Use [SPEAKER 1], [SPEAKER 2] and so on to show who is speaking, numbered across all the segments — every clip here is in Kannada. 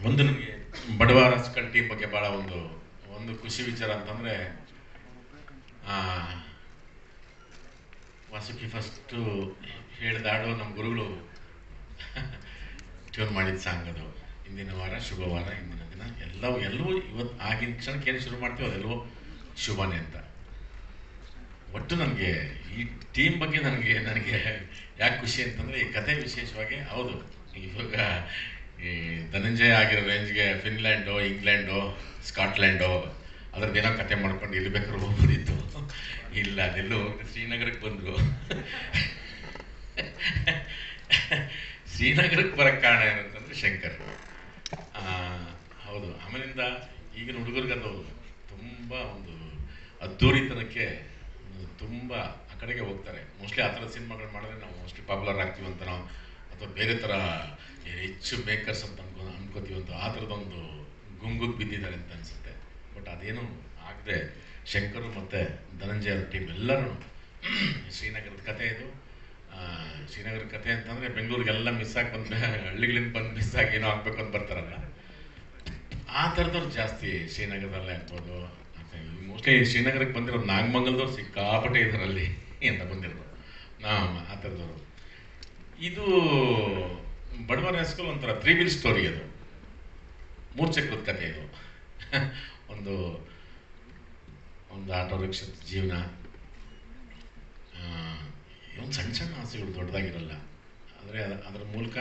[SPEAKER 1] ಒಂದು ನನಗೆ ಬಡವ ರಾಜಕಾರಣ ಟೀಮ್ ಬಗ್ಗೆ ಭಾಳ ಒಂದು ಒಂದು ಖುಷಿ ವಿಚಾರ ಅಂತಂದರೆ ವಾಸುಕಿ ಫಸ್ಟು ಹೇಳಿದಾಡು ನಮ್ಮ ಗುರುಗಳು ಟ್ಯೂನ್ ಮಾಡಿದ ಸಾಂಗ್ ಅದು ಇಂದಿನ ವಾರ ಶುಭವಾರ ಇಂದಿನ ದಿನ ಎಲ್ಲವೂ ಎಲ್ಲವೂ ಇವತ್ತು ಆಗಿನ ಕ್ಷಣಕ್ಕೆ ಏನು ಶುರು ಮಾಡ್ತೀವೋ ಅದೆಲ್ಲವೂ ಶುಭನೇ ಅಂತ ಒಟ್ಟು ನನಗೆ ಈ ಟೀಮ್ ಬಗ್ಗೆ ನನಗೆ ನನಗೆ ಯಾಕೆ ಖುಷಿ ಅಂತಂದರೆ ಈ ಕತೆ ವಿಶೇಷವಾಗಿ ಹೌದು ಇವಾಗ ಈ ಧನಂಜಯ ಆಗಿರೋ ರೇಂಜ್ಗೆ ಫಿನ್ಲ್ಯಾಂಡು ಇಂಗ್ಲೆಂಡು ಸ್ಕಾಟ್ಲ್ಯಾಂಡು ಅದ್ರದ್ದೇನೋ ಕತೆ ಮಾಡ್ಕೊಂಡು ಎಲ್ಲಿ ಬೇಕಾದ್ರೂ ಹೋಗ್ಬೋದಿತ್ತು ಇಲ್ಲ ಅದೆಲ್ಲೋ ಶ್ರೀನಗರಕ್ಕೆ ಬಂದರು ಶ್ರೀನಗರಕ್ಕೆ ಬರೋಕ್ಕೆ ಕಾರಣ ಏನಂತಂದರೆ ಶಂಕರ್ ಆ, ಹೌದು ಆಮೇಲಿಂದ ಈಗಿನ ಹುಡುಗರಿಗೆ ಅದು ತುಂಬ ಒಂದು ಅದ್ದೂರಿತನಕ್ಕೆ ತುಂಬ ಆ ಕಡೆಗೆ ಹೋಗ್ತಾರೆ ಮೋಸ್ಟ್ಲಿ ಆ ಥರದ ಸಿನಿಮಾಗಳು ಮಾಡಿದ್ರೆ ನಾವು ಮೋಸ್ಟ್ಲಿ ಪಾಪ್ಯುಲರ್ ಆಗ್ತೀವಿ ಅಂತ ನಾವು ಅಥವಾ ಬೇರೆ ಥರ ಹೆಚ್ಚು ಮೇಕರ್ಸ್ ಅಂತ ಅನ್ಕೊ ಅನ್ಕೋತೀವಿ ಅಂತ ಆ ಥರದೊಂದು ಗುಂಗುಗೆ ಬಿದ್ದಿದ್ದಾರೆ ಅಂತ ಅನಿಸುತ್ತೆ ಬಟ್ ಅದೇನು ಆಗದೆ ಶಂಕರು ಮತ್ತು ಧನಂಜಯ ಅವ್ರ ಟೀಮ್ ಎಲ್ಲರೂ ಶ್ರೀನಗರದ ಕತೆ ಇದು ಆ, ಶ್ರೀನಗರದ ಕತೆ ಅಂತಂದರೆ ಬೆಂಗಳೂರಿಗೆಲ್ಲ ಮಿಸ್ ಆಗಿ ಬಂದು ಹಳ್ಳಿಗಳಿಂದ ಬಂದು ಮಿಸ್ ಆಗಿ ಏನೋ ಆಗ್ಬೇಕು ಅಂತ ಬರ್ತಾರಲ್ಲ ಆ ಥರದವ್ರು ಜಾಸ್ತಿ ಶ್ರೀನಗರದಲ್ಲೇ ಆಗ್ಬೋದು ಮೋಸ್ಟ್ಲಿ ಶ್ರೀನಗರಕ್ಕೆ ಬಂದಿರೋ ನಾಗಮಂಗಲದವ್ರು ಸಿಕ್ಕಾಪಟ್ಟೆ ಇದರಲ್ಲಿ ಅಂತ ಬಂದಿರೋದು ನಾ ಆ ಥರದವರು ಇದು ಬಡವರ ಹೆಸ್ಕಲ್ ಒಂಥರ ತ್ರೀ ವಿಲ್ ಸ್ಟೋರಿ ಅದು ಮೂರು ಚಕ್ರದ ಕಥೆ ಇದು ಒಂದು ಒಂದು ಆಟೋ ರಿಕ್ಷದ ಜೀವನ ಒಂದು ಸಣ್ಣ ಸಣ್ಣ ಆಸೆಗಳು ದೊಡ್ಡದಾಗಿರಲ್ಲ ಆದರೆ ಅದರ ಮೂಲಕ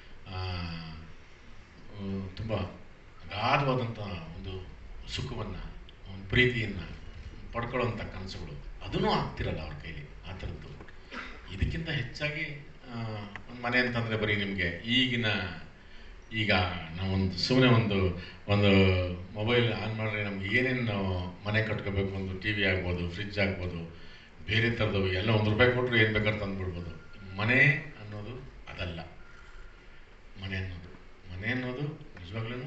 [SPEAKER 1] ತುಂಬ ಅಗಾಧವಾದಂಥ ಒಂದು ಸುಖವನ್ನು ಒಂದು ಪ್ರೀತಿಯನ್ನು ಪಡ್ಕೊಳ್ಳೋಂಥ ಕನಸುಗಳು ಅದನ್ನೂ ಆಗ್ತಿರಲ್ಲ ಅವ್ರ ಕೈಲಿ ಆ ಥರದ್ದು ಇದಕ್ಕಿಂತ ಹೆಚ್ಚಾಗಿ ಒಂದು ಮನೆ ಅಂತಂದರೆ ಬರೀ ನಿಮಗೆ ಈಗಿನ ಈಗ ನಾವೊಂದು ಸುಮ್ಮನೆ ಒಂದು ಒಂದು ಮೊಬೈಲ್ ಆನ್ ಮಾಡಿದ್ರೆ ನಮ್ಗೆ ಏನೇನು ನಾವು ಮನೆ ಕಟ್ಕೋಬೇಕು ಒಂದು ಟಿ ವಿ ಆಗ್ಬೋದು ಫ್ರಿಜ್ ಆಗ್ಬೋದು ಬೇರೆ ಥರದವು ಎಲ್ಲ ಒಂದು ರೂಪಾಯಿ ಕೊಟ್ಟರು ಏನು ಬೇಕಾದ್ರೆ ತಂದುಬಿಡ್ಬೋದು ಮನೆ ಅನ್ನೋದು ಅದಲ್ಲ ಮನೆ ಅನ್ನೋದು ಮನೆ ಅನ್ನೋದು ನಿಜವಾಗ್ಲೂ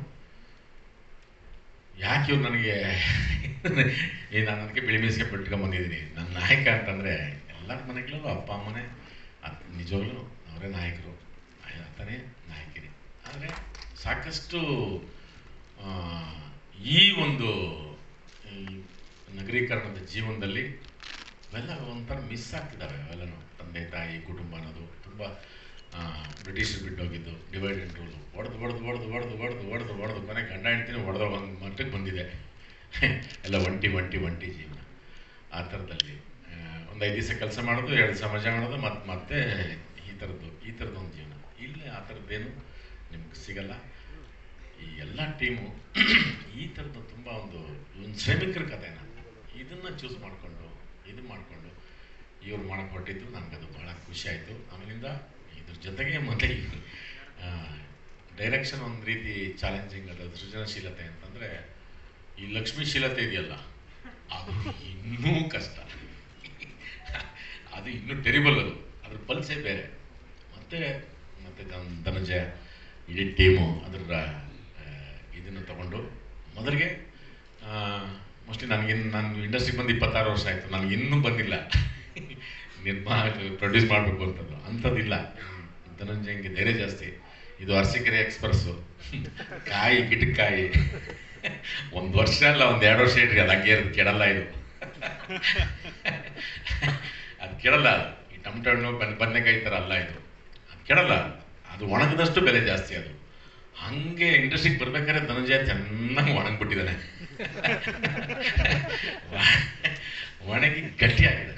[SPEAKER 1] ಯಾಕೆ ಇವ್ರು ನನಗೆ ಈ ನಾನು ಅದಕ್ಕೆ ಬಿಳಿ ಮೀಸಿಗೆ ಬಿಟ್ಕೊಂಬಂದಿದ್ದೀನಿ ನನ್ನ ನಾಯಕ ಅಂತಂದರೆ ಎಲ್ಲರ ಮನೆಗಳಲ್ಲೂ ಅಪ್ಪ ಅಮ್ಮನೇ ಅದು ನಿಜವಾಗ್ಲೂ ಅವರೇ ನಾಯಕರು ಆತನೇ ನಾಯಕಿರಿ ಆದರೆ ಸಾಕಷ್ಟು ಆ, ಈ ಒಂದು ಈ ನಗರೀಕರಣದ ಜೀವನದಲ್ಲಿ ಅವೆಲ್ಲ ಒಂಥರ ಮಿಸ್ ಆಗ್ತಿದ್ದಾವೆ ಅವೆಲ್ಲನೂ ತಂದೆ ತಾಯಿ ಕುಟುಂಬ ಅನ್ನೋದು ತುಂಬ ಬ್ರಿಟಿಷರು ಬಿಟ್ಟೋಗಿದ್ದು ಡಿವೈಡ್ ಆ್ಯಂಡ್ ರೂಲು ಹೊಡೆದು ಹೊಡೆದು ಹೊಡೆದು ಹೊಡೆದು ಹೊಡೆದು ಹೊಡೆದು ಹೊಡೆದು ಕೊನೆ ಗಂಡ ಹೆಂಡ್ತಿನೂ ಹೊಡೆದ ಒಂದು ಮಟ್ಟಕ್ಕೆ ಬಂದಿದೆ ಎಲ್ಲ ಒಂಟಿ ಒಂಟಿ ಒಂಟಿ ಜೀವನ ಆ ಥರದಲ್ಲಿ ಒಂದು ಐದು ದಿವಸ ಕೆಲಸ ಮಾಡೋದು ಎರಡು ದಿವಸ ಮಜಾ ಮಾಡೋದು ಮತ್ತು ಮತ್ತೆ ಈ ಥರದ್ದು ಈ ಥರದ್ದು ಒಂದು ಜೀವನ ಇಲ್ಲೇ ಆ ಥರದ್ದೇನು ನಿಮ್ಗೆ ಸಿಗಲ್ಲ ಈ ಎಲ್ಲ ಟೀಮು ಈ ಥರದ್ದು ತುಂಬ ಒಂದು ಒಂದು ಶ್ರಮಿಕರ ಕಥೆನ ಇದನ್ನು ಚೂಸ್ ಮಾಡಿಕೊಂಡು ಇದು ಮಾಡಿಕೊಂಡು ಇವ್ರು ಮಾಡಕ್ಕೆ ಹೊರಟಿದ್ದು ನನಗದು ಭಾಳ ಖುಷಿ ಆಯಿತು ಆಮೇಲಿಂದ ಇದ್ರ ಜೊತೆಗೆ ಮತ್ತೆ ಡೈರೆಕ್ಷನ್ ಒಂದು ರೀತಿ ಚಾಲೆಂಜಿಂಗ್ ಅದು ಸೃಜನಶೀಲತೆ ಅಂತಂದರೆ ಈ ಲಕ್ಷ್ಮೀಶೀಲತೆ ಇದೆಯಲ್ಲ ಅದು ಇನ್ನೂ ಕಷ್ಟ ಅದು ಇನ್ನೂ ಟೆರಿಬಲ್ ಅದು ಅದ್ರ ಪಲ್ಸೇ ಬೇರೆ ಮತ್ತೆ ಮತ್ತೆ ಧನ್- ಧನಂಜಯ ಇಡೀ ಟೀಮು ಅದರ ಇದನ್ನು ತಗೊಂಡು ಮೊದಲಿಗೆ ಮೋಸ್ಟ್ಲಿ ನನಗಿನ್ನು ನಾನು ಇಂಡಸ್ಟ್ರಿಗೆ ಬಂದು ಇಪ್ಪತ್ತಾರು ವರ್ಷ ಆಯಿತು ನನಗಿನ್ನೂ ಬಂದಿಲ್ಲ ನಿರ್ಮಾ ಪ್ರೊಡ್ಯೂಸ್ ಮಾಡಬೇಕು ಅಂತದ್ದು ಅಂಥದ್ದಿಲ್ಲ ಧನಂಜಯಂಗೆ ಧೈರ್ಯ ಜಾಸ್ತಿ ಇದು ಅರಸೀಕೆರೆ ಎಕ್ಸ್ಪ್ರೆಸ್ಸು ಕಾಯಿ ಗಿಟಕಾಯಿ ಒಂದು ವರ್ಷ ಅಲ್ಲ ಒಂದು ಎರಡು ವರ್ಷ ಇಡ್ರಿ ಅದು ಹಂಗೆ ಇರುತ್ತೆ, ಕೆಡಲ್ಲ ಇದು ಅದು ಕೆಡಲ್ಲ ಅದು. ಈ ಟೊಮಟೊ ಹಣ್ಣು ಬನ್ ಬದನೆಕಾಯಿ ಥರ ಅಲ್ಲ ಇದು ಅದು ಕೆಡಲ್ಲ ಅದು ಒಣಗದಷ್ಟು ಬೆಲೆ ಜಾಸ್ತಿ ಅದು ಹಂಗೆ ಇಂಡಸ್ಟ್ರಿಗೆ ಬರ್ಬೇಕಾದ್ರೆ ಧನಂಜಯ ಚೆನ್ನಾಗಿ ಒಣಗ್ಬಿಟ್ಟಿದ್ದಾನೆ ಒಣಗಿ ಗಟ್ಟಿಯಾಗಿದೆ